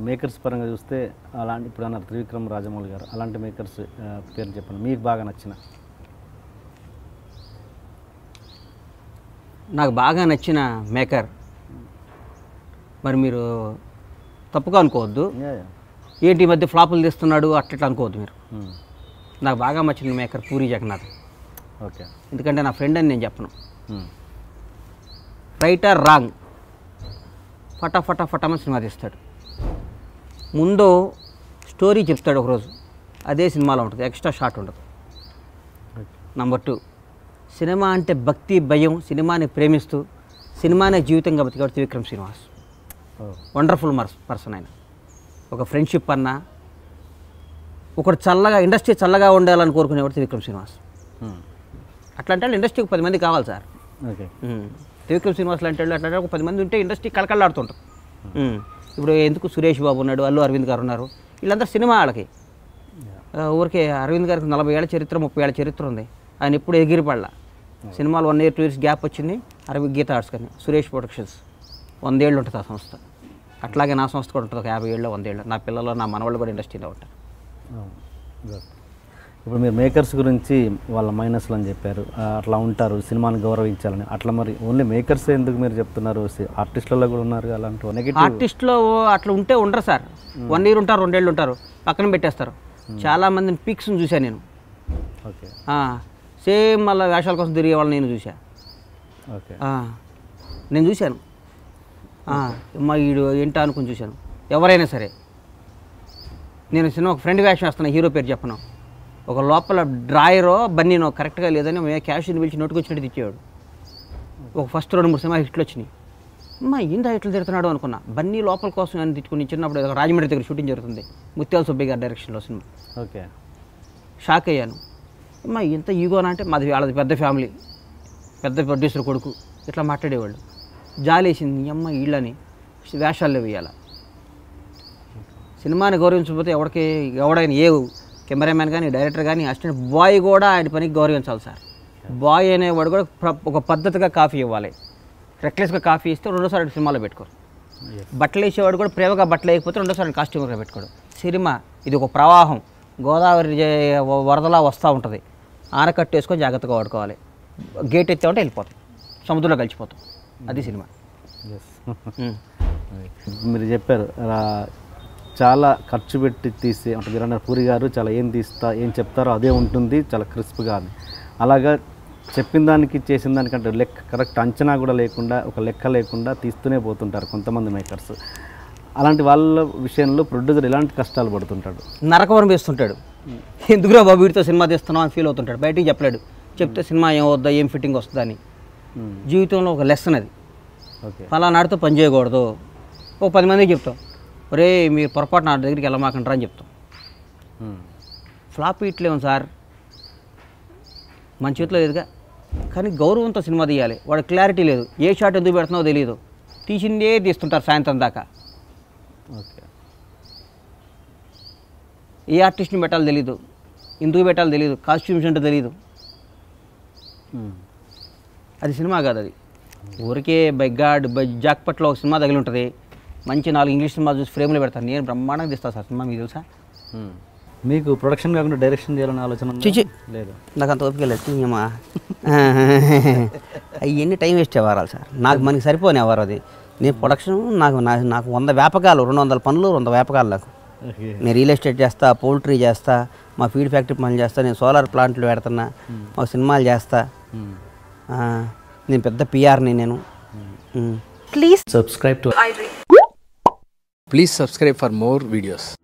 Makers పరంగా చూస్తే అలాంటి ఇప్పుడు అన్నారు త్రివిక్రమ్ రాజమౌళి గారు అలాంటి మేకర్స్ ఆ, పేరు చెప్పండి మీకు బాగా నచ్చిన నాకు బాగా నచ్చిన మేకర్ మరి మీరు తప్పుగా అనుకోవద్దు యా, యా. ఏంటి ఈ మధ్య ఫ్లాపులు తీస్తున్నాడు అట్లా అనుకోవద్దు మీరు మ్మ్. నాకు బాగా నచ్చిన మేకర్ పూరి జగన్నాథ్ ఓకే ఎందుకంటే నా ఫ్రెండ్ అని నేను చెప్పను మ్మ్. రైట్ ఆర్ రాంగ్ ఫటా ఫటా ఫటామని సినిమా తీస్తాడు ముందు స్టోరీ చెప్తాడు ఒకరోజు అదే సినిమాలో ఉంటుంది ఎక్స్ట్రా షాట్ ఉండదు ఓకే నంబర్ టూ సినిమా అంటే భక్తి భయం సినిమాని ప్రేమిస్తూ సినిమానే జీవితంగా బతికాడు త్రివిక్రమ్ శ్రీనివాస్ ఓ వండర్ఫుల్ మర్స్ పర్సన్ ఆయన ఒక ఫ్రెండ్షిప్ అన్నా ఒకడు చల్లగా ఇండస్ట్రీ చల్లగా ఉండాలని కోరుకునేవాడు త్రివిక్రమ్ శ్రీనివాస్ మ్మ్. అట్లాంటి వాళ్ళు ఇండస్ట్రీకి పది మంది కావాలి సార్ ఓకే ఉమ్. త్రివిక్రమ్ శ్రీనివాస్ లాంటి వాళ్ళు అట్లా ఒక పది మంది ఉంటే ఇండస్ట్రీ కలకల్లాడుతుంటాం ఉమ్. ఇప్పుడు ఎందుకు సురేష్ బాబు ఉన్నాడు అల్లు అరవింద్ గారు ఉన్నారు వీళ్ళందరూ సినిమా వాళ్ళకి ఆ, ఊరికే అరవింద్ గారికి నలభై ఏళ్ళ చరిత్ర ముప్పై ఏళ్ళ చరిత్ర ఉంది ఆయన ఎప్పుడు ఎగిరిపడలా సినిమాలు one year two years gap వచ్చింది అరవింద్ గీత ఆర్ట్స్ కానీ సురేష్ ప్రొడక్షన్స్ వందేళ్ళు ఉంటుంది ఆ సంస్థ అట్లాగే నా సంస్థ కూడా ఉంటుంది ఒక యాభై ఏళ్ళు వందేళ్ళు నా పిల్లలు నా మనవాళ్ళు కూడా ఇండస్ట్రీలో ఉంటారు అవును. గుడ్. ఇప్పుడు మీరు మేకర్స్ గురించి వాళ్ళ మైనస్లు అని చెప్పారు ఆ, అట్లా ఉంటారు సినిమాని గౌరవించాలని అట్లా మరి ఓన్లీ మేకర్స్ ఎందుకు మీరు చెప్తున్నారు ఆర్టిస్టులలో కూడా ఉన్నారు అలాంటి నెగిటివ్ ఆర్టిస్ట్లో అట్లా ఉంటే ఉండరు సార్ వన్ ఇయర్ ఉంటారు రెండేళ్ళు ఉంటారు పక్కన పెట్టేస్తారు చాలా మందిని పిక్స్ని చూశాను నేను ఓకే సేమ్ మళ్ళీ వేషాల కోసం తిరిగే వాళ్ళని నేను చూసా ఓకే ఆ, నేను చూశాను ఆ, మా ఈడు ఏంటా అనుకుని చూశాను ఎవరైనా సరే నేను సినిమా ఒక ఫ్రెండ్ వేషం వేస్తున్నా హీరో పేరు చెప్పను ఒక లోపల డ్రాయరో బన్నీనో కరెక్ట్గా లేదని మే క్యాష్ని పిలిచి నోటుకొచ్చినట్టు తెచ్చేవాడు ఒక ఫస్ట్ రెండు మూడు సినిమా హిట్లు వచ్చినాయి అమ్మా ఏందా ఇట్లా తిడుతున్నాడు అనుకున్నా బన్నీ లోపల కోసం అని తిట్టుకుని చిన్నప్పుడు ఏదో రాజమండ్రి దగ్గర షూటింగ్ జరుగుతుంది ముత్యాల సుబ్బయ్య గారి డైరెక్షన్లో సినిమా ఓకే షాక్ అయ్యాను అమ్మా ఇంత ఈగోనా అంటే మాది వాళ్ళది పెద్ద ఫ్యామిలీ పెద్ద ప్రొడ్యూసర్ కొడుకు ఇట్లా మాట్లాడేవాళ్ళు జాలేసింది ఈ అమ్మ వీళ్ళని వేషాల్లో వేయాల సినిమాని గౌరవించకపోతే ఎవరికి ఎవడైనా ఏ కెమెరామ్యాన్ కానీ డైరెక్టర్ కానీ అసిస్టెంట్ బాయ్ కూడా ఆయన పనికి గౌరవించాలి సార్ బాయ్ అనేవాడు కూడా ప్ర- ఒక పద్ధతిగా కాఫీ ఇవ్వాలి రెక్లెస్గా కాఫీ ఇస్తే రెండోసారి సినిమాలో పెట్టుకోరు బట్టలు వేసేవాడు కూడా ప్రేమగా బట్టలు వేయకపోతే రెండోసారి కాస్ట్యూమ్గా పెట్టుకోడు సినిమా ఇది ఒక ప్రవాహం గోదావరి జే- వరదలా వస్తూ ఉంటుంది ఆనకట్టు వేసుకొని జాగ్రత్తగా వాడుకోవాలి గేట్ ఎత్తామంటే వెళ్ళిపోతాం సముద్రంలో కలిసిపోతాం అది సినిమా ఎస్ ఉమ్. మీరు చెప్పారు అలా చాలా ఖర్చు పెట్టి తీసి అంటే మీరు అన్నారు పూరి గారు చాలా ఏం తీస్తా ఏం చెప్తారో అదే ఉంటుంది చాలా క్రిస్ప్గా అని అలాగా చెప్పిన దానికి చేసిన దానికంటే లెక్క కరెక్ట్ అంచనా కూడా లేకుండా ఒక లెక్క లేకుండా తీస్తూనే పోతుంటారు కొంతమంది మేకర్స్ అలాంటి వాళ్ళ విషయంలో ప్రొడ్యూసర్ ఎలాంటి కష్టాలు పడుతుంటాడు నరకవరం వేస్తుంటాడు ఎందుకురా బాబు వీడితో సినిమా తీస్తున్నావు అని ఫీల్ అవుతుంటాడు బయటికి చెప్పలేడు చెప్తే సినిమా ఏం వద్దా ఏం ఫిట్టింగ్ వస్తుందా అని జీవితంలో ఒక లెసన్ అది ఓకే ఫలానాడితో పని చేయకూడదు ఓ పది మందికి చెప్తాం ఒరే మీరు పొరపాటు నా దగ్గరికి వెళ్ళమాకంటారా అని చెప్తాం ఫ్లాప్ ఇట్లేము సార్ మన చేతిలో లేదుగా కానీ గౌరవంతో సినిమా తీయాలి వాడు క్లారిటీ లేదు ఏ షాట్ ఎందుకు పెడుతున్నావో తెలియదు తీసిందే తీస్తుంటారు సాయంత్రం దాకా ఓకే ఏ ఆర్టిస్ట్ని పెట్టాలో తెలియదు ఎందుకు పెట్టాలో తెలియదు కాస్ట్యూమ్స్ అంటే తెలియదు అది సినిమా కాదు అది ఊరికే బై గాడ్ బై జాక్పట్లో ఒక సినిమా తగిలి ఉంటుంది మంచి నాలుగు ఇంగ్లీష్ సినిమా చూసి ఫ్రేమ్లో పెడతాను నేను బ్రహ్మాండంగా తీస్తాను సార్ సినిమా మీకు తెలుసా మీకు ప్రొడక్షన్ కాకుండా డైరెక్షన్ చేయాలని ఆలోచన ఉందా? చిచి. లేదు నాకు అంత ఓపిక లేదు తీయమ్మా అవన్నీ టైం వేస్ట్ అవ్వాలి సార్ నాకు మనకి సరిపోని అవ్వరు అది నేను ప్రొడక్షన్ నాకు నా- నాకు వంద వ్యాపకాలు రెండు వందల పనులు వంద వ్యాపకాలు నాకు ఓకే నేను రియల్ ఎస్టేట్ చేస్తా పౌల్ట్రీ చేస్తా మా ఫీడ్ ఫ్యాక్టరీ పనులు చేస్తా నేను సోలార్ ప్లాంట్లు పెడుతున్నా మా సినిమాలు చేస్తా ఆ, నేను పెద్ద పిఆర్ని నేను um. Please subscribe to Please subscribe for more videos.